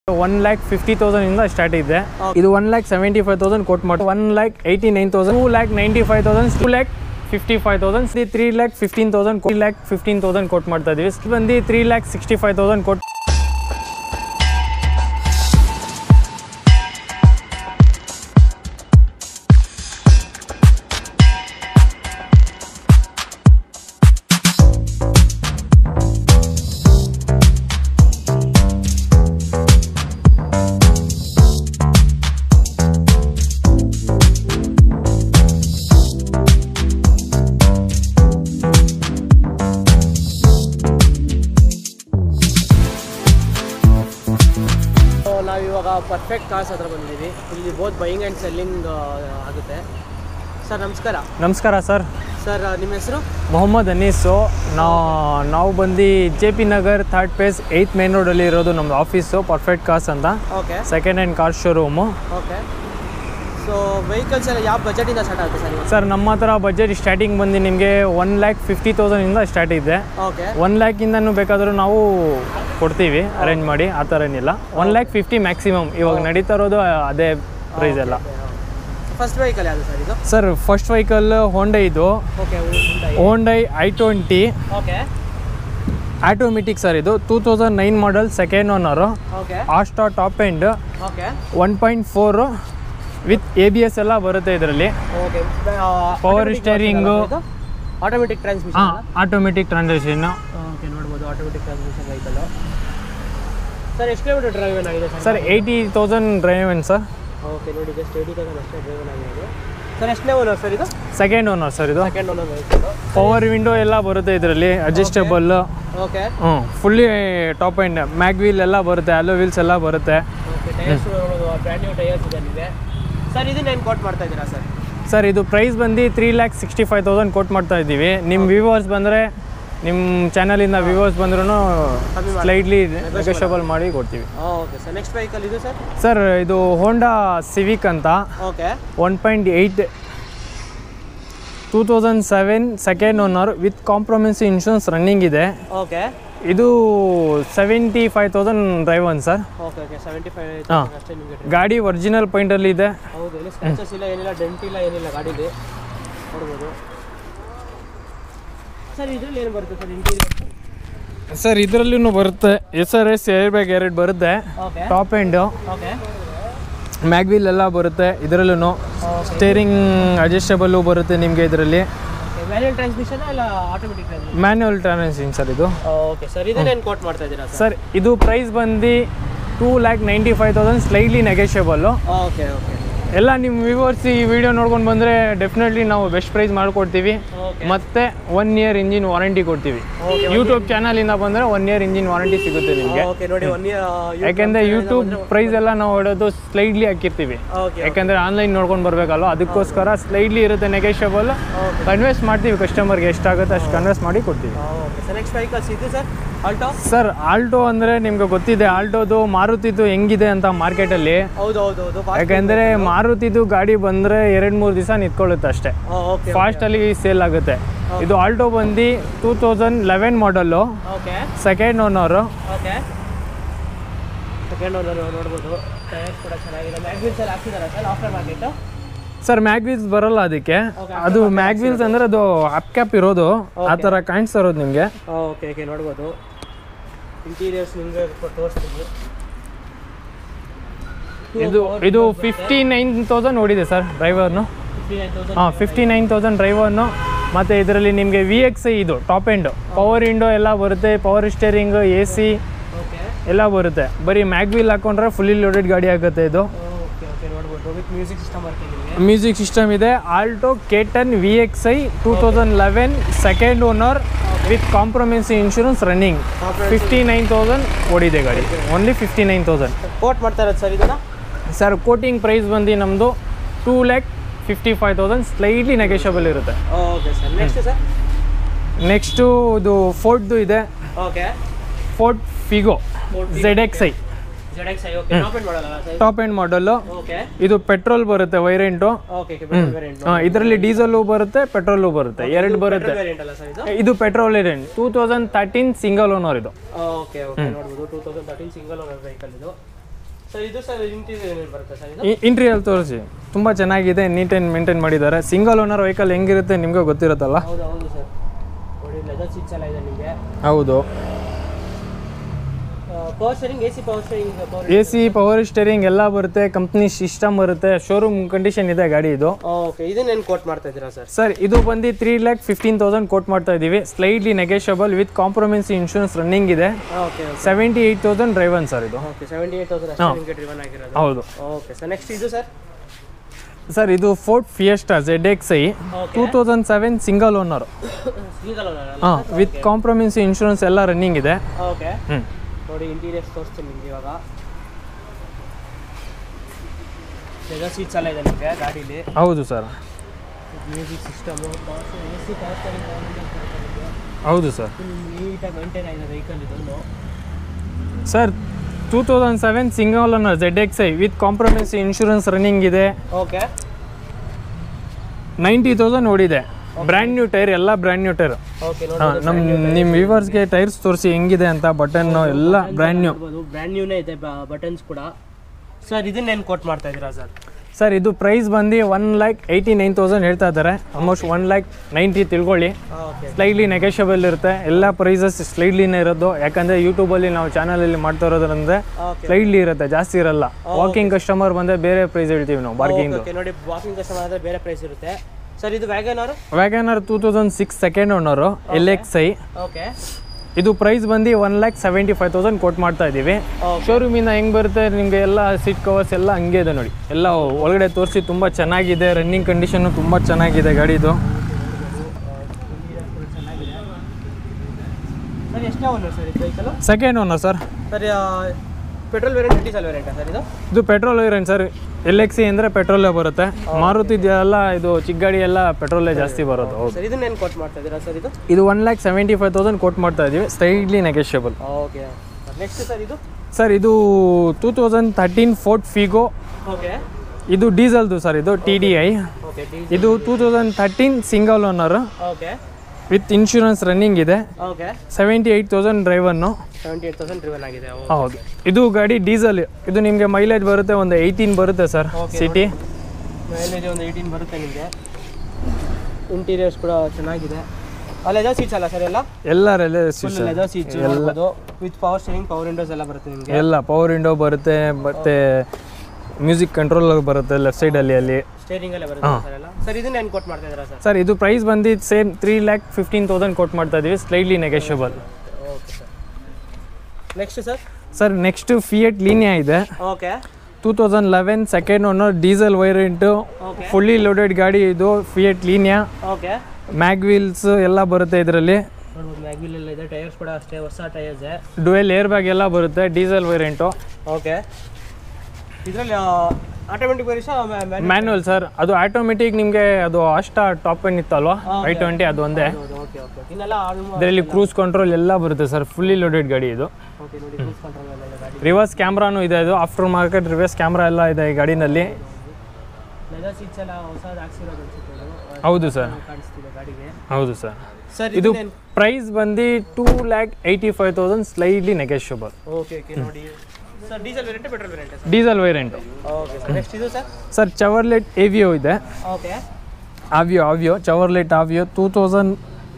One lakh fifty thousand ಇಂದ start ಇದೆ ಇದು one lakh seventy five thousand quote ಮಾಡಿ one lakh eighty nine thousand two lakh ninety five thousand two lakh fifty five thousand three lakh fifteen thousand three lakh fifteen thousand quote ಮಾಡ್ತಾ ಇದೀವಿ ಇದು ಬಂದು three lakh sixty five thousand quote ನಾವಿವಾಗ perfect cars ಹತ್ರ ಬಂದಿದ್ದೀವಿ ಇಲ್ಲಿ both buying and selling ಆಗುತ್ತೆ ಸರ್ ನಮಸ್ಕಾರ ನಮಸ್ಕಾರ ಸರ್ ಸರ್ ನಿಮ್ಮ ಹೆಸರು ಮೊಹಮ್ಮದ್ ಅನೀಸು ನಾ ನಾವು ಬಂದು J P Nagar third phase eighth main ರೋಡಲ್ಲಿ ಇರೋದು ನಮ್ಮದು ಆಫೀಸು ಪರ್ಫೆಕ್ಟ್ ಕಾರ್ಸ್ ಅಂತ okay second hand car showroom okay so vehicles ಎಲ್ಲ ಯಾವ ಬಜೆಟಿಂದ ಸ್ಟಾರ್ಟ್ ಆಗುತ್ತೆ ಸರ್ ಸರ್ ನಮ್ಮ ಹತ್ರ ಬಜೆಟ್ ಸ್ಟಾರ್ಟಿಂಗ್ ಬಂದು ನಿಮಗೆ ಒನ್ ಲ್ಯಾಕ್ ಫಿಫ್ಟಿ ತೌಸಂಡಿಂದ ಸ್ಟಾರ್ಟ್ ಇದೆ ಓಕೆ ಒನ್ ಲ್ಯಾಕಿಂದನೂ ಬೇಕಾದರೂ ನಾವು ಕೊಡ್ತೀವಿ ಅರೇಂಜ್ ಮಾಡಿ ಆ ಥರ ಏನಿಲ್ಲ ಒನ್ ಲ್ಯಾಕ್ ಫಿಫ್ಟಿ ಮ್ಯಾಕ್ಸಿಮಮ್ ಇವಾಗ ನಡೀತಾ ಇರೋದು ಅದೇ ಪ್ರೈಸ್ ಎಲ್ಲ ಫಸ್ಟ್ ವೆಹಿಕಲ್ ಯಾವುದು ಸರ್ ಇದು ಸರ್ ಫಸ್ಟ್ ವೆಹಿಕಲ್ ಹೋಂಡೈ ಇದು okay Hyundai i twenty okay automatic sir ಇದು two thousand nine model second owner okay Asta top end okay one point four with A B S ಎಲ್ಲ ಬರುತ್ತೆ ಇದರಲ್ಲಿ okay Power steering. Automatic transmission ಹಾಂ automatic transaction okay ನೋಡ್ಬೋದು automatic transmission vehicle sir ಎಷ್ಟು kilometre drive ಏನಾಗಿದೆ sir eighty thousand driven sir okay ನೋಡಿ just eighty thousand ಅಷ್ಟೇ drive ಆಗಿರೋದು ಸರ್ ಎಷ್ಟನೇ ಓನರ್ ಸರ್ ಇದು ಸೆಕೆಂಡ್ ಓನರ್ ಸರ್ ಇದು second owner vehicle power window ಎಲ್ಲ ಬರುತ್ತೆ ಇದರಲ್ಲಿ ಅಡ್ಜಸ್ಟಬಲ್ ಓಕೆ ಹ್ಞೂ fully top and mag wheel ಎಲ್ಲ ಬರುತ್ತೆ ಅಲೋ ವೀಲ್ಸ್ ಎಲ್ಲ ಬರುತ್ತೆ ಓಕೆ ಟೈರ್ಸ್ ನೋಡ್ಬೋದು ಬ್ರ್ಯಾಂಡ್ ನ್ಯೂ ಟೈರ್ಸ್ ಇದೆ ಸರ್ ಇದನ್ನ ಏನು ಕೋಟ್ ಮಾಡ್ತಾ ಇದ್ದೀರಾ ಸರ್ ಸರ್ ಇದು ಪ್ರೈಸ್ ಬಂದು three lakh sixty five thousand quote ಮಾಡ್ತಾ ಇದ್ದೀವಿ ನಿಮ್ಮ ವ್ಯೂವರ್ಸ್ ಬಂದರೆ ನಿಮ್ಮ ಚಾನಲಿಂದ ವ್ಯೂವರ್ಸ್ ಬಂದ್ರೂ ಕಮ್ಮಿ ಮಾಡಿ. ಸ್ಲೈಟ್ಲಿ ನೆಗೋಷಿಯಬಲ್ ಮಾಡಿ ಕೊಡ್ತೀವಿ ಓಕೆ ಸರ್ ನೆಕ್ಸ್ಟ್ ವೆಹಿಕಲ್ ಇದು ಸರ್ ಸರ್ ಇದು ಹೋಂಡಾ ಸಿವಿಕ್ ಅಂತ okay one point eight two thousand seven second owner with compromise insurance running ಇದೆ ಓಕೆ ಇದು seventy five thousand driven sir okay okay seventy five ಹಾಂ. ಅಷ್ಟೇ ನಿಮಗೆ ಗಾಡಿ original ಪಾಯಿಂಟಲ್ಲಿ ಇದೆ ಹೌದು ಇಲ್ಲಿ ಸ್ಕ್ರಾಚಸ್ ಇಲ್ಲ ಏನಿಲ್ಲ ಡೆಂಟ್ ಇಲ್ಲ ಏನಿಲ್ಲ ಗಾಡೀಲಿ ನೋಡ್ಬೋದು ಸರ್ ಇದರಲ್ಲಿ ಏನು ಬರುತ್ತೆ ಸರ್ ಇಂಟೀರಿಯರ್ ಸರ್ ಇದರಲ್ಲೂ ಬರುತ್ತೆ S R S air bag ಎರಡು ಬರುತ್ತೆ okay top end okay mag wheel ಎಲ್ಲ ಬರುತ್ತೆ ಇದರಲ್ಲೂ ಸ್ಟೇರಿಂಗ್ ಅಡ್ಜಸ್ಟಬಲ್ಲು ಬರುತ್ತೆ ನಿಮಗೆ ಇದರಲ್ಲಿ ಮ್ಯಾನ್ಯಲ್ ಟ್ರಾನ್ಸ್ಮಿಷನ್ ಇಲ್ಲ automatic transmission manual transmission sir ಇದು ಓಕೆ ಸರ್ ಇದನ್ನೇನು ಕೋಟ್ ಮಾಡ್ತಾ ಇದ್ದೀರಾ ಸರ್ ಸರ್ ಇದು ಪ್ರೈಸ್ ಬಂದು two lakh ninety five thousand slightly negotiable okay okay ಎಲ್ಲ ನಿಮ್ಮ ವ್ಯೂವರ್ಸ್ ಈ ವಿಡಿಯೋ ನೋಡ್ಕೊಂಡು ಬಂದರೆ ಡೆಫಿನೆಟ್ಲಿ ನಾವು ಬೆಸ್ಟ್ ಪ್ರೈಸ್ ಮಾಡಿಕೊಡ್ತೀವಿ ಓಕೆ ಮತ್ತೆ ಒನ್ ಇಯರ್ ಇಂಜಿನ್ ವಾರಂಟಿ ಕೊಡ್ತೀವಿ Okay, ಯೂಟ್ಯೂಬ್ ಚಾನಲಿಂದ ಬಂದರೆ ಒನ್ ಇಯರ್ ಇಂಜಿನ್ ವಾರಂಟಿ ಸಿಗುತ್ತೆ ನಿಮಗೆ ಓಕೆ ನೋಡಿ ಒನ್ ಇಯರ್ ಯಾಕೆಂದರೆ ಯೂಟ್ಯೂಬ್ ಪ್ರೈಸ್ ಎಲ್ಲ ನಾವು ಹೊಡೋದು ಸ್ಲೈಡ್ಲಿ ಹಾಕಿರ್ತೀವಿ ಓಕೆ ಯಾಕೆಂದರೆ ಆನ್ಲೈನ್ ನೋಡ್ಕೊಂಡು ಬರಬೇಕಲ್ವ ಅದಕ್ಕೋಸ್ಕರ ಸ್ಲೈಡ್ಲಿ ಇರುತ್ತೆ ನೆಗೆಷಬಲ್ ಓಕೆ ಕನ್ವೆಸ್ಟ್ ಮಾಡ್ತೀವಿ ಕಸ್ಟಮರ್ಗೆ ಎಷ್ಟಾಗುತ್ತೆ ಅಷ್ಟು ಕನ್ವೆಸ್ಟ್ ಮಾಡಿ ಕೊಡ್ತೀವಿ ಓಕೆ ಸರ್ ನೆಕ್ಸ್ಟ್ ವೆಹಿಕಲ್ಸ್ ಇದು ಸರ್ ಆಲ್ಟೋ ಸರ್ ಆಲ್ಟೋ ಅಂದರೆ ನಿಮ್ಗೆ ಗೊತ್ತಿದೆ ಆಲ್ಟೋದು ಮಾರುತಿದು ಹೆಂಗಿದೆ ಅಂತ ಮಾರ್ಕೆಟಲ್ಲಿ ಹೌದು ಹೌದು ಹೌದು ಯಾಕೆಂದರೆ ಮಾರುತಿದು ಗಾಡಿ ಬಂದರೆ ಎರಡು ಮೂರು ದಿವಸ ನಿಂತ್ಕೊಳ್ಳುತ್ತೆ ಅಷ್ಟೇ ಓಕೆ ಫಾಸ್ಟಲ್ಲಿ ಸೇಲ್ ಆಗುತ್ತೆ ಇದು ಆಲ್ಟೋ ಬಂದು two thousand eleven model okay second owner okay second owner ನೋಡ್ಬೋದು ಟೈರ್ಸ್ ಕೂಡ ಚೆನ್ನಾಗಿದೆ ಮ್ಯಾಗ್ವಿಲ್ಸ್ ಎಲ್ಲ ಹಾಕ್ತಿದ್ದಾರೆ sir after market sir mag wheels ಬರಲ್ಲ ಅದಕ್ಕೆ Okay, ಅದು ಮ್ಯಾಗ್ವೀಲ್ಸ್ ಅಂದರೆ ಅದು ಅಪ್ ಕ್ಯಾಪ್ ಇರೋದು ಆ ಥರ ಕಾಣಿಸ್ತಾ ಇರೋದು ನಿಮಗೆ ಓಕೆ ಓಕೆ ನೋಡ್ಬೋದು ಇಂಟೀರಿಯರ್ಸ್ ನಿಮಗೆ ತೋರಿಸ್ತೀನಿ ಇದು ಇದು ಫಿಫ್ಟಿ ನೈನ್ ತೌಸಂಡ್ ಓಡಿದೆ ಸರ್ ಡ್ರೈವರ್ನು ಹಾಂ ಫಿಫ್ಟಿ ನೈನ್ ತೌಸಂಡ್ ಡ್ರೈವರ್ನು ಮತ್ತು ಇದರಲ್ಲಿ ನಿಮಗೆ ವಿ ಎಕ್ಸ್ ಇದು ಟಾಪ್ ಎಂಡ್ ಪವರ್ ವಿಂಡೋ ಎಲ್ಲ ಬರುತ್ತೆ power steering A C okay ಎಲ್ಲ ಬರುತ್ತೆ ಬರೀ ಮ್ಯಾಗ್ವೀಲ್ ಹಾಕೊಂಡ್ರೆ ಫುಲ್ಲಿ ಲೋಡೆಡ್ ಗಾಡಿ ಆಗುತ್ತೆ ಇದು ಓಕೆ ಓಕೆ ನೋಡ್ಬೋದು ವಿತ್ ಮ್ಯೂಸಿಕ್ ಸಿಸ್ಟಮ್ ಬರ್ತೀನಿ ನಿಮಗೆ ಮ್ಯೂಸಿಕ್ ಸಿಸ್ಟಮ್ ಇದೆ Alto K ten V X I two thousand eleven second owner with compromise insurance running fifty nine thousand ಓಡಿದೆ ಗಾಡಿ only fifty nine thousand quote ಮಾಡ್ತಾ ಇರೋದು ಸರ್ ಇದನ್ನ sir quoting price ಬಂದು ನಮ್ಮದು two lakh fifty five thousand slightly negotiable ಇರುತ್ತೆ okay sir next sir next ಇದು ಫೋರ್ಡ್ದು ಇದೆ okay Ford Figo Ford Figo. Z X I Z X I okay top end model sir top end model okay ಇದು petrol ಬರುತ್ತೆ variant okay okay better variant ಇದರಲ್ಲಿ diesel ಬರುತ್ತೆ petrol ಬರುತ್ತೆ ಎರಡು ಬರುತ್ತೆ ವೇರಿಯಂಟ್ ಅಲ್ಲ ಸರ್ ಇದು ಇದು petrol variant two thousand thirteen single owner ಇದು ಓಕೆ ಓಕೆ ನೋಡ್ಬೋದು two thousand thirteen single owner vehicle ಇದು ಸರ್ ಇದು ಸರ್ ಇಂಟೀರಿಯರ್ ಏನೇನು ಬರುತ್ತೆ ಸರ್ ಇದು ಇಂಟೀರಿಯಲ್ ತೋರಿಸಿ ತುಂಬ ಚೆನ್ನಾಗಿದೆ ನೀಟ್ ಆ್ಯಂಡ್ ಮೇಂಟೈನ್ ಮಾಡಿದ್ದಾರೆ ಸಿಂಗಲ್ ಓನರ್ ವೆಹಿಕಲ್ ಹೆಂಗಿರುತ್ತೆ ನಿಮಗೆ ಗೊತ್ತಿರುತ್ತಲ್ಲ ಹೌದು ಹೌದು ಸರ್ ನೋಡಿ ಲೆದರ್ ಸೀಟ್ಸ್ ಎಲ್ಲ ಇದೆ ನಿಮಗೆ ಹೌದು power steering A C power steering power A C power steering ಎಲ್ಲ ಬರುತ್ತೆ ಕಂಪ್ನಿ ಸಿಸ್ಟಮ್ ಬರುತ್ತೆ ಶೋರೂಮ್ ಕಂಡೀಷನ್ ಇದೆ ಗಾಡಿ ಇದು ಓಕೆ ಇದನ್ನೇನು ಕೋಟ್ ಮಾಡ್ತಾ ಇದ್ದೀರಾ ಸರ್ ಸರ್ ಇದು ಬಂದು three lakh fifteen thousand quote ಮಾಡ್ತಾ ಇದ್ದೀವಿ slightly negotiable with compromise insurance running ಇದೆ okay seventy eight thousand driven sir ಇದು ಓಕೆ ಸೆವೆಂಟಿ ಏಟ್ ತೌಸಂಡ್ ಅಷ್ಟೇ ನಿಮಗೆ ಡ್ರಿವನ್ ಆಗಿರೋದು ಹೌದು ಓಕೆ ಸರ್ ನೆಕ್ಸ್ಟ್ ಇದು ಸರ್ ಸರ್ ಇದು Ford Fiesta Z X I two thousand seven single owner single owner ಹಾಂ with compromise insurance ಎಲ್ಲ running ಇದೆ ಓಕೆ ಹ್ಞೂ ನೋಡಿ ಇಂಟೀರಿಯರ್ಸ್ ತೋರಿಸ್ತೀನಿ ನಿಮ್ಗೆ ಇವಾಗ ಲೆದರ್ ಸೀಟ್ಸ್ ಎಲ್ಲ ಇದೆ ನಿಮಗೆ ಗಾಡೀಲಿ ಹೌದು sir music system A C power steering ಹೌದು ಸರ್ ನೀಟಾಗಿ ಮೇಂಟೈನ್ ಆಗಿದೆ ವೆಹಿಕಲ್ ಇದೊಂದು sir two thousand seven single owner Z X I with compromise insurance running ಇದೆ ಓಕೆ ನೈಂಟಿ ತೌಸಂಡ್ ಓಡಿದೆ ಬ್ರ್ಯಾಂಡ್ ನ್ಯೂ ಟೈರ್ ಎಲ್ಲ ಬ್ರ್ಯಾಂಡ್ ನ್ಯೂ ಟೈರ್ ಓಕೆ ಹಾಂ ನಮ್ಮ ನಿಮ್ಮ ವ್ಯೂವರ್ಸ್ಗೆ ಟೈರ್ಸ್ ತೋರಿಸಿ ಹೆಂಗಿದೆ ಅಂತ ಬಟನ್ ಎಲ್ಲ ಬ್ರ್ಯಾಂಡ್ ನ್ಯೂ ನೋಡ್ಬೋದು ಬ್ರ್ಯಾಂಡ್ ನ್ಯೂನೇ ಇದೆ ಬಟನ್ಸ್ ಕೂಡ ಸರ್ ಇದನ್ನೇನು ಕೋಟ್ ಮಾಡ್ತಾ ಇದ್ದೀರಾ ಸರ್ ಸರ್ ಇದು ಪ್ರೈಸ್ ಬಂದು one lakh eighty nine thousand ಹೇಳ್ತಾ ಇದ್ದಾರೆ ಆಲ್ಮೋಸ್ಟ್ ಒನ್ ಲ್ಯಾಕ್ ನೈಂಟಿ ತಿಳ್ಕೊಳ್ಳಿ ಓಕೆ ಸ್ಲೈಡ್ಲಿ ನೆಗೆಷಬಲ್ ಇರುತ್ತೆ ಎಲ್ಲ ಪ್ರೈಸಸ್ ಸ್ಲೈಡ್ಲಿನೇ ಇರೋದು ಯಾಕಂದರೆ ಯೂಟ್ಯೂಬಲ್ಲಿ ನಾವು ಚಾನಲಲ್ಲಿ ಮಾಡ್ತಾ ಇರೋದ್ರಂದ್ರೆ ಓಕೆ ಸ್ಲೈಡ್ಲಿ ಇರುತ್ತೆ ಜಾಸ್ತಿ ಇರಲ್ಲ ವಾಕಿಂಗ್ ಕಸ್ಟಮರ್ ಬಂದರೆ ಬೇರೆ ಪ್ರೈಸ್ ಹೇಳ್ತೀವಿ ನಾವು ಬಾರ್ಗಿಂಗ್ ಓಕೆ ನೋಡಿ ವಾಕಿಂಗ್ ಕಸ್ಟಮರ್ ಆದರೆ ಬೇರೆ ಪ್ರೈಸ್ ಇರುತ್ತೆ ಸರ್ ಇದು ವ್ಯಾಗನ್ ಅವರು Wagon R two thousand six second owner L X I okay ಇದು ಪ್ರೈಸ್ ಬಂದು one lakh seventy five thousand quote ಮಾಡ್ತಾ ಇದ್ದೀವಿ Okay. ಶೋರೂಮಿಂದ ಹೆಂಗೆ ಬರುತ್ತೆ ನಿಮಗೆ ಎಲ್ಲ ಸೀಟ್ ಕವರ್ಸ್ ಎಲ್ಲ ಹಂಗೆ ಇದೆ ನೋಡಿ ಎಲ್ಲ ಒಳಗಡೆ ತೋರಿಸಿ ತುಂಬ ಚೆನ್ನಾಗಿದೆ ರನ್ನಿಂಗ್ ಕಂಡೀಷನ್ನು ತುಂಬ ಚೆನ್ನಾಗಿದೆ ಗಾಡಿದು ಸರ್ ಎಷ್ಟನೇ ಓನರ್ ಸರ್ ಇದು vehicle second owner sir sir petrol variant diesel ವೇರಿಯಂಟಾ ಸರ್ ಇದು ಇದು ಪೆಟ್ರೋಲ್ ಇರೇನು ಸರ್ ಎಲ್ ಎಕ್ಸ್ ಸಿ ಅಂದರೆ ಪೆಟ್ರೋಲೇ ಬರುತ್ತೆ ಮಾರುತಿ ಎಲ್ಲ ಇದು ಚಿಕ್ಕ ಗಾಡಿ ಎಲ್ಲ ಪೆಟ್ರೋಲೇ ಜಾಸ್ತಿ ಬರೋದು ಹೌದು ಸರ್ ಇದನ್ನೇನು ಕೋಟ್ ಮಾಡ್ತಾ ಇದ್ದೀರಾ ಸರ್ ಇದು ಇದು one lakh seventy five thousand quote ಮಾಡ್ತಾ ಇದ್ದೀವಿ slightly negotiable okay next sir ಇದು ಸರ್ ಇದು two thousand thirteen Ford Figo okay ಇದು ಡೀಸೆಲ್ದು ಸರ್ ಇದು T D I okay D ಇದು two thousand thirteen single owner okay with insurance running ಇದೆ okay seventy eight thousand driven seventy eight thousand driven ಆಗಿದೆ ಹೌದು ಇದು ಗಾಡಿ ಡೀಸೆಲ್ ಇದು ನಿಮಗೆ ಮೈಲೇಜ್ ಬರುತ್ತೆ ಒಂದು ಏಯ್ಟೀನ್ ಬರುತ್ತೆ ಸರ್ Okay, ಸಿಟಿ ಮೈಲೇಜ್ ಒಂದು ಏಯ್ಟೀನ್ ಬರುತ್ತೆ ನಿಮಗೆ ಇಂಟೀರಿಯರ್ಸ್ ಕೂಡ ಚೆನ್ನಾಗಿದೆ ಲೆದರ್ ಸೀಟ್ಸ್ ಅಲ್ಲ ಸರ್ ಎಲ್ಲ ಎಲ್ಲ ರೆಲೆ ಫುಲ್ ಲೆದರ್ ಸೀಟ್ಸ್ ನೋಡ್ಬೋದು with power steering power windows ಎಲ್ಲ ಬರುತ್ತೆ ನಿಮಗೆ ಎಲ್ಲ ಪವರ್ ವಿಂಡೋ ಬರುತ್ತೆ ಮತ್ತೆ ಮ್ಯೂಸಿಕ್ ಕಂಟ್ರೋಲ್ ಬರುತ್ತೆ ಲೆಫ್ಟ್ ಸೈಡಲ್ಲಿ ಅಲ್ಲಿ ಸ್ಟೇರಿಂಗ್ ಎಲ್ಲ ಬರುತ್ತೆ ಸರ್ ಎಲ್ಲ ಸರ್ ಇದನ್ನ ಏನು ಕೋಟ್ ಮಾಡ್ತಾ ಇದ್ದೀರಾ ಸರ್ ಸರ್ ಇದು ಪ್ರೈಸ್ ಬಂದಿದ್ದು same three lakh fifteen thousand quote ಮಾಡ್ತಾ ಇದ್ದೀವಿ slightly negotiable okay sir next sir sir next Fiat Linea ಇದೆ okay two thousand eleven second owner diesel variant okay fully loaded ಗಾಡಿ ಇದು Fiat Linea okay mag wheels ಎಲ್ಲ ಬರುತ್ತೆ ಇದರಲ್ಲಿ ನೋಡ್ಬೋದು mag wheel ಎಲ್ಲ ಇದೆ ಟೈರ್ಸ್ ಕೂಡ ಅಷ್ಟೇ ಹೊಸ ಟೈರ್ಸ್ ಡುವೆಲ್ ಏರ್ ಬ್ಯಾಗ್ ಎಲ್ಲ ಬರುತ್ತೆ ಡೀಸೆಲ್ ವೈರೆಂಟು ಓಕೆ ಇದರಲ್ಲಿ ಆಟೋಮೆಟಿಕ್ ಬರೀಸಾ ಮ್ಯಾನ್ಯಲ್ ಸರ್ ಅದು ಆಟೋಮೆಟಿಕ್ ನಿಮಗೆ ಅದು ಅಷ್ಟ ಟಾಪ್ ಏನ್ ಇತ್ತಲ್ವಾ ಐ ಟ್ವೆಂಟಿ ಅದು ಒಂದೇ ಓಕೆ ಓಕೆ ಇನ್ನೆಲ್ಲ ಆಲ್ಮೋಸ್ಟ್ ಇದರಲ್ಲಿ ಕ್ರೂಸ್ ಕಂಟ್ರೋಲ್ ಎಲ್ಲ ಬರುತ್ತೆ ಸರ್ ಫುಲ್ಲಿ ಲೋಡೆಡ್ ಗಾಡಿ ಇದು ಓಕೆ ನೋಡಿ ಕ್ರೂಸ್ ಕಂಟ್ರೋಲ್ ಎಲ್ಲ ಇದೆ ಗಾಡಿ ರಿವರ್ಸ್ ಕ್ಯಾಮ್ರಾನು ಇದೆ ಇದು ಆಫ್ಟರ್ ಮಾರ್ಕೆಟ್ ರಿವರ್ಸ್ ಕ್ಯಾಮ್ರಾ ಎಲ್ಲ ಇದೆ ಈ ಗಾಡಿನಲ್ಲಿ ಲೆದರ್ ಸೀಟ್ಸ್ ಎಲ್ಲ ಹೊಸದು ಹಾಕ್ಸಿರೋದು ಅನ್ಸುತ್ತೆ ಇದು. ಹೌದು ಸರ್ ಕಾಣಿಸ್ತಿದೆ ಗಾಡಿಗೆ ಹೌದು ಸರ್ ಸರ್ ಇದು ಇದು ಪ್ರೈಸ್ ಬಂದು two lakh eighty five thousand slightly negotiable okay okay ನೋಡಿ sir diesel variant petrol variant sir diesel variant okay sir next ಇದು ಸರ್ ಸರ್ ಚವರ್ಲೆಟ್ ಏವಿಯೋ ಇದೆ okay Aveo Aveo Chevrolet Aveo two thousand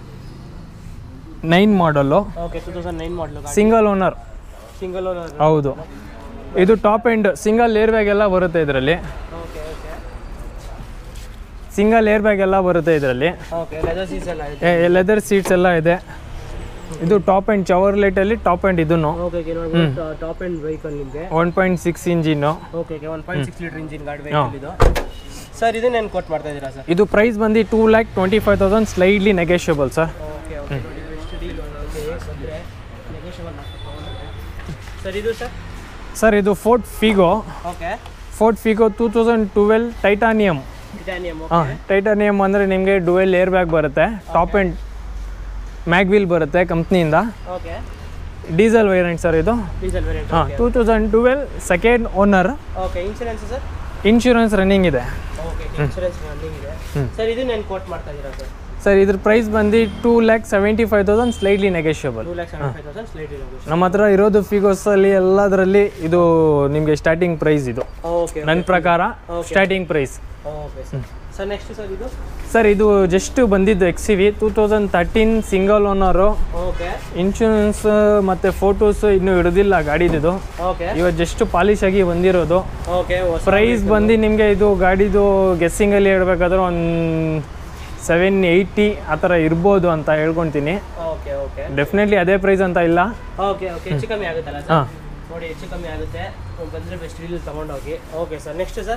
nine model okay two thousand nine model ಗಾಡಿ single owner single owner ಹೌದು ಇದು top end single air bag ಎಲ್ಲ ಬರುತ್ತೆ ಇದರಲ್ಲಿ okay okay single air bag ಎಲ್ಲ ಬರುತ್ತೆ ಇದರಲ್ಲಿ ಓಕೆ ಲೆದರ್ ಸೀಟ್ಸ್ ಎಲ್ಲ ಇದೆ ಲೆದರ್ ಸೀಟ್ಸ್ ಎಲ್ಲ ಇದೆ ಇದು ಟಾಪ್ ಆ್ಯಂಡ್ ಚವರ್ಲೆಟಲ್ಲಿ ಟಾಪ್ ಆ್ಯಂಡ್ ಇದನ್ನು ಓಕೆ ಓಕೆ ನೋಡ್ಬೋದು ಟಾಪ್ ಎಂಡ್ ವೆಹಿಕಲ್ ನಿಮಗೆ one point six engine okay okay one point six litre engine ಗಾಡಿ ವೆಹಿಕಲ್ ಇದು ಸರ್ ಇದನ್ನ ಏನು ಕೊಟ್ಟು ಮಾಡ್ತಾ ಇದ್ದೀರಾ ಸರ್ ಇದು ಪ್ರೈಸ್ ಬಂದು two lakh twenty five thousand slightly negotiable sir okay okay ನೋಡಿ ಎಷ್ಟು ಡೀಲ್ ಓಕೆ ಅಂದರೆ ನೆಗೋಷಿಯಬಲ್ ಸರ್ ಇದು ಸರ್ ಸರ್ ಇದು Ford Figo okay Ford Figo two thousand twelve titanium titanium ಹಾಂ ಟೈಟಾನಿಯಮ್ ಅಂದರೆ ನಿಮಗೆ ಡುವೆಲ್ ಏರ್ ಬ್ಯಾಗ್ ಬರುತ್ತೆ ಟಾಪ್ ಆ್ಯಂಡ್ ಮ್ಯಾಗ್ವಿಲ್ ಬರುತ್ತೆ ಕಂಪ್ನಿಯಿಂದ ಓಕೆ ಡೀಸೆಲ್ ವೇರಿಯಂಟ್ ಸರ್ ಇದು ಡೀಸೆಲ್ ವೇರಿಯಂಟ್ ಹಾಂ two thousand twelve second owner okay insurance sir insurance running ಇದೆ okay insurance running ಇದೆ ಸರ್ ಇದನ್ನ ಏನು ಕೋಟ್ ಮಾಡ್ತಾ ಇದ್ದೀರಾ ಸರ್ ಸರ್ ಇದ್ರ ಪ್ರೈಸ್ ಬಂದು two lakh seventy five thousand slightly negotiable two lakh seventy five thousand slight ಇರೋದು ನಮ್ಮ ಹತ್ರ ಇರೋದು ಫಿಗೋಸಲ್ಲಿ ಎಲ್ಲದರಲ್ಲಿ ಇದು ನಿಮಗೆ ಸ್ಟಾರ್ಟಿಂಗ್ ಪ್ರೈಸ್ ಇದು ಓಕೆ ನನ್ನ ಪ್ರಕಾರ starting price okay sir sir next sir ಇದು ಸರ್ ಇದು ಜಸ್ಟ್ ಬಂದಿದ್ದು X C V two thousand thirteen single owner okay insurance ಮತ್ತು ಫೋಟೋಸ್ ಇನ್ನೂ ಹಿಡಿದಿಲ್ಲ ಗಾಡಿದು ಓಕೆ ಇವತ್ತು ಜಸ್ಟ್ ಪಾಲಿಶ್ ಆಗಿ ಬಂದಿರೋದು ಓಕೆ ಪ್ರೈಸ್ ಬಂದು ನಿಮಗೆ ಇದು ಗಾಡಿದು ಗೆಸ್ಸಿಂಗಲ್ಲಿ ಹೇಳ್ಬೇಕಾದ್ರೆ ಒಂದು ಸೆವೆನ್ ಏಯ್ಟಿ ಆ ಥರ ಇರ್ಬೋದು ಅಂತ ಹೇಳ್ಕೊತೀನಿ ಓಕೆ ಓಕೆ ಡೆಫಿನೆಟ್ಲಿ ಅದೇ ಪ್ರೈಸ್ ಅಂತ ಇಲ್ಲ ಓಕೆ ಓಕೆ ಹೆಚ್ಚು ಕಮ್ಮಿ ಆಗುತ್ತಲ್ಲ ಸರ್ ಹಾಂ ನೋಡಿ ಹೆಚ್ಚು ಕಮ್ಮಿ ಆಗುತ್ತೆ ಬಂದರೆ ಬೆಸ್ಟ್ ಡೀಲ್ ತೊಗೊಂಡೋಗಿ okay sir next sir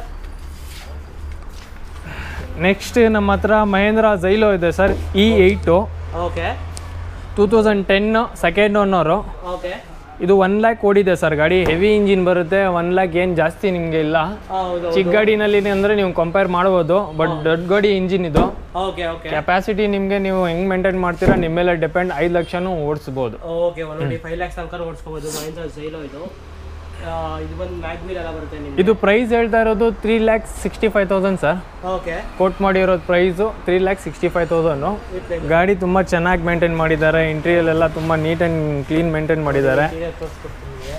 next ನಮ್ಮ ಹತ್ರ ಮಹೇಂದ್ರ ಜೈಲೋ ಇದೆ sir E eight okay two thousand ten second owner okay ಇದು ಒನ್ ಲ್ಯಾಕ್ ಓಡಿದೆ ಸರ್ ಗಾಡಿ ಹೆವಿ ಇಂಜಿನ್ ಬರುತ್ತೆ ಒನ್ ಲ್ಯಾಕ್ ಏನು ಜಾಸ್ತಿ ನಿಮಗೆ ಇಲ್ಲ ಹೌದು ಚಿಕ್ಕ ಗಾಡಿನಲ್ಲಿ ಅಂದರೆ ನೀವು ಕಂಪೇರ್ ಮಾಡ್ಬೋದು ಬಟ್ ದೊಡ್ಡ ಗಾಡಿ ಇಂಜಿನ್ ಇದು ಓಕೆ ಓಕೆ ಕೆಪಾಸಿಟಿ ನಿಮಗೆ ನೀವು ಹೆಂಗೆ ಮೇಂಟೈನ್ ಮಾಡ್ತೀರಾ ನಿಮ್ಮ ಮೇಲೆ ಡಿಪೆಂಡ್ ಐದು ಲಕ್ಷನೂ ಓಡಿಸ್ಬೋದು okay one twenty five lakhs ತನಕ ಓಡಿಸ್ಕೋಬೋದು ಮಹೇಂದ್ರ ಜೈಲೋ ಇದು ಆ, ಇದು ಬಂದು ಮ್ಯಾಗ್ವೀಲ್ ಎಲ್ಲ ಬರುತ್ತೆ ನಿಮಗೆ ಇದು ಪ್ರೈಸ್ ಹೇಳ್ತಾ ಇರೋದು three lakhs sixty five thousand sir okay coat ಮಾಡಿರೋದು price three lakh sixty five thousand with ಗಾಡಿ ತುಂಬ ಚೆನ್ನಾಗಿ ಮೇಂಟೈನ್ ಮಾಡಿದ್ದಾರೆ ಇಂಟೀರಿಯಲ್ ಎಲ್ಲ ತುಂಬ ನೀಟ್ ಆ್ಯಂಡ್ ಕ್ಲೀನ್ ಮೇಂಟೈನ್ ಮಾಡಿದ್ದಾರೆ ಇಂಟೀರಿಯರ್ ತೋರಿಸ್ಕೊಡ್ತೀನಿ ನಿಮಗೆ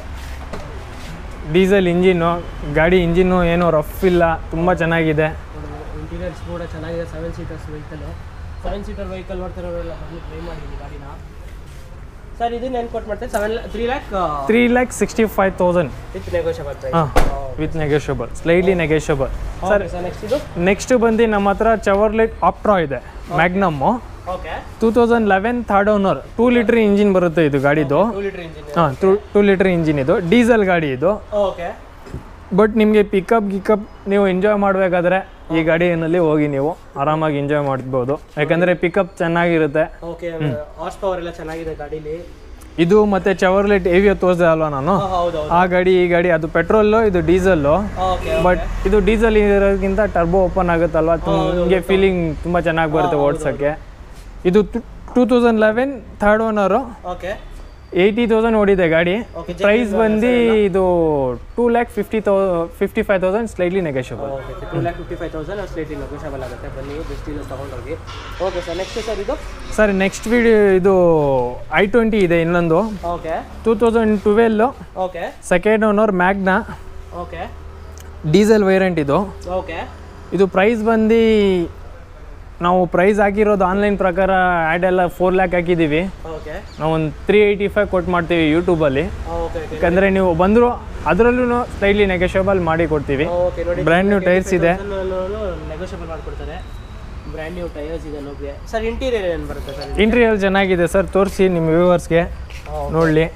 ಡೀಸೆಲ್ ಇಂಜಿನ್ನು ಗಾಡಿ ಇಂಜಿನ್ನು ಏನೂ ರಫ್ ಇಲ್ಲ ತುಂಬ ಚೆನ್ನಾಗಿದೆ ಇಂಟೀರಿಯರ್ಸ್ ಕೂಡ ಚೆನ್ನಾಗಿದೆ seven seaters vehicle seven seater vehicle ನೋಡ್ತಿರೋರೆಲ್ಲ ಬಂದು ಟ್ರೈ ಮಾಡಿದ್ದೀನಿ ಗಾಡಿನ ಸರ್ ಇದನ್ನ ಏನು ಕೊಟ್ಟು ಮಾಡ್ತಾರೆ seven three lac three lakh sixty five thousand with negotiable price ಹಾಂ with negotiable slightly negotiable sir sir next ಇದು ನೆಕ್ಸ್ಟ್ ಬಂದು ನಮ್ಮ ಹತ್ರ ಚವರ್ಲೆಟ್ ಆಪ್ಟ್ರಾ ಇದೆ magnum okay two thousand eleven third owner two litre engine ಬರುತ್ತೆ ಇದು ಗಾಡಿದು ಟೂ ಲೀಟರ್ ಇಂಜಿನ್ ಹಾಂ ಟೂ ಟೂ ಲೀಟ್ರ್ ಇಂಜಿನ್ ಇದು ಡೀಸೆಲ್ ಗಾಡಿ ಇದು ಓಕೆ ಬಟ್ ನಿಮಗೆ ಪಿಕಪ್ ಗಿಕಪ್ ನೀವು ಎಂಜಾಯ್ ಮಾಡಬೇಕಾದ್ರೆ ಈ ಗಾಡಿಯಲ್ಲಿ ಹೋಗಿ ನೀವು ಆರಾಮಾಗಿ ಎಂಜಾಯ್ ಮಾಡ್ಬೋದು ಯಾಕಂದರೆ ಪಿಕಪ್ ಚೆನ್ನಾಗಿರುತ್ತೆ ಓಕೆ ಹಾರ್ಸ್ ಪವರ್ ಎಲ್ಲ ಚೆನ್ನಾಗಿದೆ ಗಾಡೀಲಿ ಇದು ಮತ್ತು ಚವರ್ಲೆಟ್ ಏವಿಯೋ ತೋರಿಸಿದೆ ಅಲ್ವಾ ನಾನು ಹೌದು ಆ ಗಾಡಿ ಈ ಗಾಡಿ ಅದು ಪೆಟ್ರೋಲು ಇದು ಡೀಸೆಲ್ಲು ಓಕೆ ಬಟ್ ಇದು ಡೀಸೆಲ್ ಇರೋದಕ್ಕಿಂತ ಟರ್ಬೋ ಓಪನ್ ಆಗುತ್ತಲ್ವ ನಿಮಗೆ ಫೀಲಿಂಗ್ ತುಂಬ ಚೆನ್ನಾಗಿ ಬರುತ್ತೆ ಓಡಿಸೋಕ್ಕೆ ಇದು two thousand eleven third owner okay eighty thousand ಓಡಿದೆ ಗಾಡಿ Okay, ಪ್ರೈಸ್ ಬಂದು ಇದು ಟೂ ಲ್ಯಾಕ್ ಫಿಫ್ಟಿ ತೌ fifty five thousand slightly negotiable okay two lakh fifty five thousand slightly negotiable ಆಗುತ್ತೆ ಬನ್ನಿ ಬೆಸ್ಟ್ ಡೀಲ್ ತೊಗೊಂಡೋಗಿ ಓಕೆ ಸರ್ ನೆಕ್ಸ್ಟ್ ಸರ್ ಇದು ಸರ್ ನೆಕ್ಸ್ಟ್ ವಿಡಿಯೋ ಇದು ಐ ಟ್ವೆಂಟಿ ಇದೆ ಇನ್ನೊಂದು okay two thousand twelve okay second owner Magna okay diesel variant ಇದು okay ಇದು price ಬಂದು ನಾವು ಪ್ರೈಸ್ ಹಾಕಿರೋದು ಆನ್ಲೈನ್ ಪ್ರಕಾರ ಆ್ಯಡ್ ಎಲ್ಲ ಫೋರ್ ಲ್ಯಾಕ್ ಹಾಕಿದ್ದೀವಿ ಓಕೆ ನಾವು ಒಂದು ತ್ರೀ ಏಯ್ಟಿ ಫೈವ್ ಕೊಟ್ಟು ಮಾಡ್ತೀವಿ ಯೂಟ್ಯೂಬಲ್ಲಿ ಓಕೆ ಓಕೆ ಯಾಕಂದರೆ ನೀವು ಬಂದರೂ ಅದರಲ್ಲೂ ಸ್ಲೈಟ್ಲಿ ನೆಗೋಷಿಯಬಲ್ ಮಾಡಿ ಕೊಡ್ತೀವಿ ಓಕೆ ನೋಡಿ ಬ್ರ್ಯಾಂಡ್ ನ್ಯೂ ಟೈರ್ಸ್ ಇದೆ ನೆಗೋಷಿಯಬಲ್ ಮಾಡಿಕೊಡ್ತಾರೆ ಬ್ರ್ಯಾಂಡ್ ನ್ಯೂ ಟೈರ್ಸ್ ಇದೆ ನೋಡ್ರಿ ಸರ್ ಇಂಟೀರಿಯರ್ ಏನು ಬರುತ್ತೆ ಸರ್ ಇಂಟೀರಿಯರ್ ಚೆನ್ನಾಗಿದೆ ಸರ್ ತೋರಿಸಿ ನಿಮ್ಮ ವ್ಯೂವರ್ಸ್ಗೆ ನೋಡಲಿ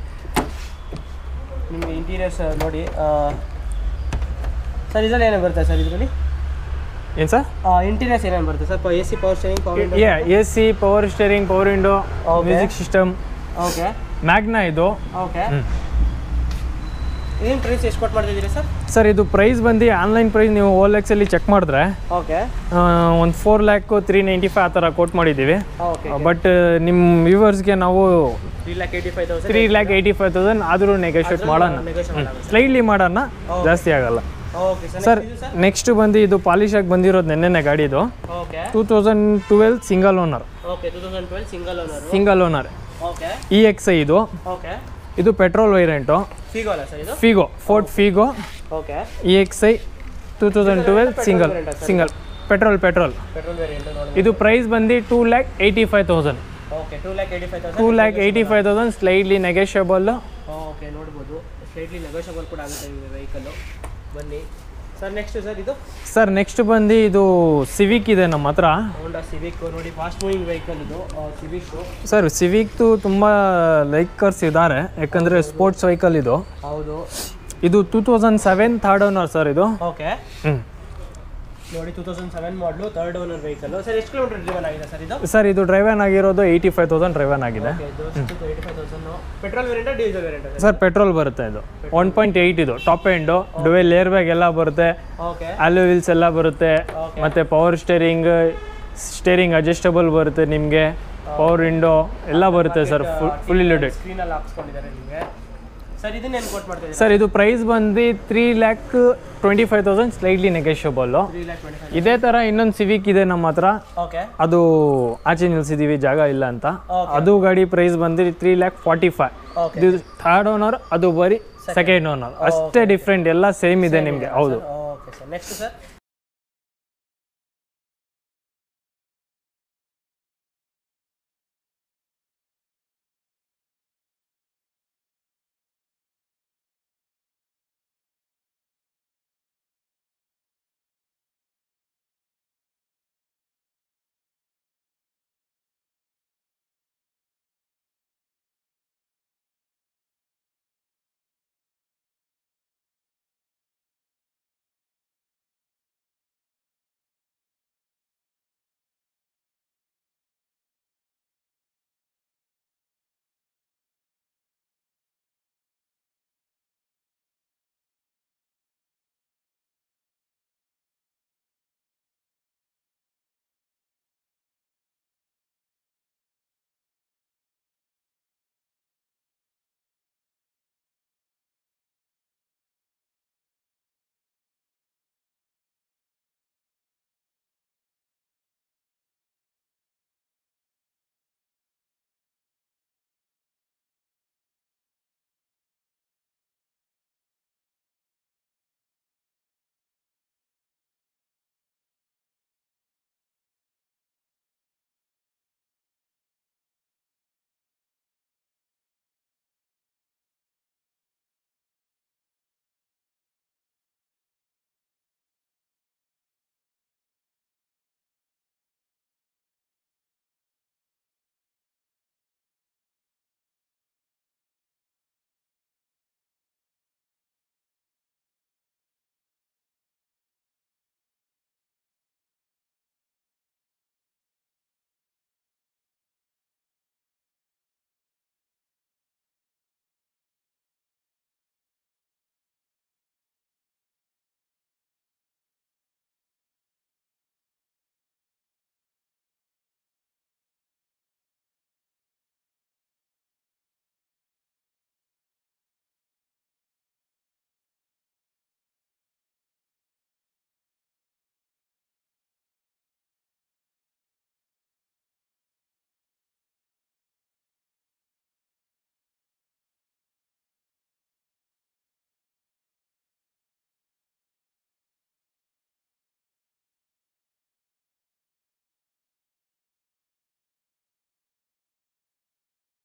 ನಿಮಗೆ ಇಂಟೀರಿಯರ್ಸ್ ನೋಡಿ ಸರ್ ಇದರಲ್ಲಿ ಏನೇನು ಬರುತ್ತೆ ಸರ್ ಇದರಲ್ಲಿ ಏನು ಸರ್ ಇಂಟೀರಿಯರ್ಸ್ ಏನೇನು ಬರುತ್ತೆ sir A C power steering power A C power steering power window Okay. Music system okay Magna ಇದು ಓಕೆ ಏನು ಪ್ರೈಸ್ ಎಷ್ಟು ಕೊಟ್ಟು ಮಾಡ್ತಿದ್ದೀರಿ ಸರ್ ಸರ್ ಇದು ಪ್ರೈಸ್ ಬಂದು ಆನ್ಲೈನ್ ಪ್ರೈಸ್ ನೀವು ಓಲ್ ಎಕ್ಸಲ್ಲಿ ಚೆಕ್ ಮಾಡಿದ್ರೆ ಓಕೆ ಒಂದು four lakh three ninety five ಆ ಥರ ಕೋಟ್ ಮಾಡಿದ್ದೀವಿ ಓಕೆ ಬಟ್ ನಿಮ್ಮ ವ್ಯೂವರ್ಸ್ಗೆ ನಾವು three lakh eighty five thousand three lakh eighty five thousand ಆದರೂ ನೆಗೋಷಿಯೇಟ್ ಮಾಡೋಣ ನೆಗೋಷಿಯಬಲ್ ಆಗುತ್ತೆ ಸ್ಲೈಟ್ಲಿ ಮಾಡೋಣ ಜಾಸ್ತಿ ಆಗಲ್ಲ ಓಕೆ ಸರ್ ಸರ್ ನೆಕ್ಸ್ಟ್ ಬಂದು ಇದು ಪಾಲಿಶ್ ಆಗಿ ಬಂದಿರೋದು ನೆನ್ನೆನೆ ಗಾಡಿದು okay two thousand twelve single owner okay two thousand twelve single owner single owner okay E X I ಇದು ಓಕೆ ಇದು ಪೆಟ್ರೋಲ್ ವೇರಿಯಂಟು ಫಿಗೋ ಅಲ್ಲ ಸರ್ ಇದು Figo Ford Figo okay E X I two thousand twelve single single petrol petrol petrol variant ನೋಡಿ ಇದು price ಬಂದು two lakh eighty five thousand okay two lakh eighty five two thousand lakh eighty five thousand slightly negotiable okay ನೋಡ್ಬೋದು slightly negotiable ಕೂಡ ಆಗುತ್ತೆ ಈ vehicle ಬನ್ನಿ sir next sir ಇದು sir next ಬಂದು ಇದು ಸಿವಿಕ್ ಇದೆ ನಮ್ಮ ಹತ್ರ ಹೋಂಡಾ ಸಿವಿಕ್ ನೋಡಿ ಫಾಸ್ಟ್ ಮೂವಿಂಗ್ ವೆಹಿಕಲ್ ಇದು ಸಿವಿಕ್ ಸರ್ ಸಿವಿಕ್ದು ತುಂಬ ಲೈಕರ್ಸ್ ಇದ್ದಾರೆ ಯಾಕಂದರೆ ಸ್ಪೋರ್ಟ್ಸ್ ವೆಹಿಕಲ್ ಇದು ಹೌದು ಇದು two thousand seven third owner sir ಇದು ಓಕೆ ಹ್ಞೂ ನೋಡಿ ಟೂ ತೌಸಂಡ್ ಸೆವೆನ್ ಮಾಡಲು ಥರ್ಡ್ ಓನರ್ ವೆಹಿಕಲ್ ಸರ್ ಎಷ್ಟು ಕಿಲೋಮೀಟರ್ ಡ್ರಿವನ್ ಆಗಿದೆ ಸರ್ ಇದು ಸರ್ ಇದು ಡ್ರೈವನ್ ಆಗಿರೋದು ಏಯ್ಟಿ ಫೈವ್ ತೌಸಂಡ್ ಡ್ರೈವನ್ ಆಗಿದೆ ಓಕೆ ಇದು eighty five thousand petrol variant diesel variant sir petrol ಬರುತ್ತೆ ಇದು ಒನ್ ಪಾಯಿಂಟ್ ಏಯ್ಟ್ ಇದು top end dual air bag ಎಲ್ಲ ಬರುತ್ತೆ ಓಕೆ ಆಲೋ ವೀಲ್ಸ್ ಎಲ್ಲ ಬರುತ್ತೆ ಮತ್ತು ಪವರ್ ಸ್ಟೇರಿಂಗ್ ಸ್ಟೇರಿಂಗ್ ಅಡ್ಜಸ್ಟಬಲ್ ಬರುತ್ತೆ ನಿಮಗೆ ಪವರ್ ವಿಂಡೋ ಎಲ್ಲ ಬರುತ್ತೆ ಸರ್ ಫುಲ್ ಫುಲ್ಲಿ ಲೋಡೆಡ್ ಸ್ಕ್ರೀನಲ್ಲಿ ಹಾಕ್ಸ್ಕೊಂಡಿದ್ದಾರೆ ನಿಮಗೆ ಸರ್ ಇದನ್ನ ಏನು ಕೋಟ್ ಮಾಡ್ತಾ ಇದ್ದೀರಾ ಸರ್ ಇದು ಪ್ರೈಸ್ ಬಂದು three lakh twenty five thousand slightly negotiable three lakh twenty five ಇದೇ ಥರ ಇನ್ನೊಂದು ಸಿವಿಕ್ ಇದೆ ನಮ್ಮ ಹತ್ರ ಓಕೆ ಅದು ಆಚೆ ನಿಲ್ಸಿದ್ದೀವಿ ಜಾಗ ಇಲ್ಲ ಅಂತ Okay. ಅದು ಗಾಡಿ ಪ್ರೈಸ್ ಬಂದು three lakh forty five okay ಇದು ಥರ್ಡ್ ಓನರ್ ಅದು ಬರೀ ಸೆಕೆಂಡ್ ಓನರ್ ಅಷ್ಟೇ ಡಿಫ್ರೆಂಟ್ ಎಲ್ಲ ಸೇಮ್ ಇದೆ ನಿಮಗೆ ಹೌದು ಓಕೆ ಸರ್ ನೆಕ್ಸ್ಟ್ ಸರ್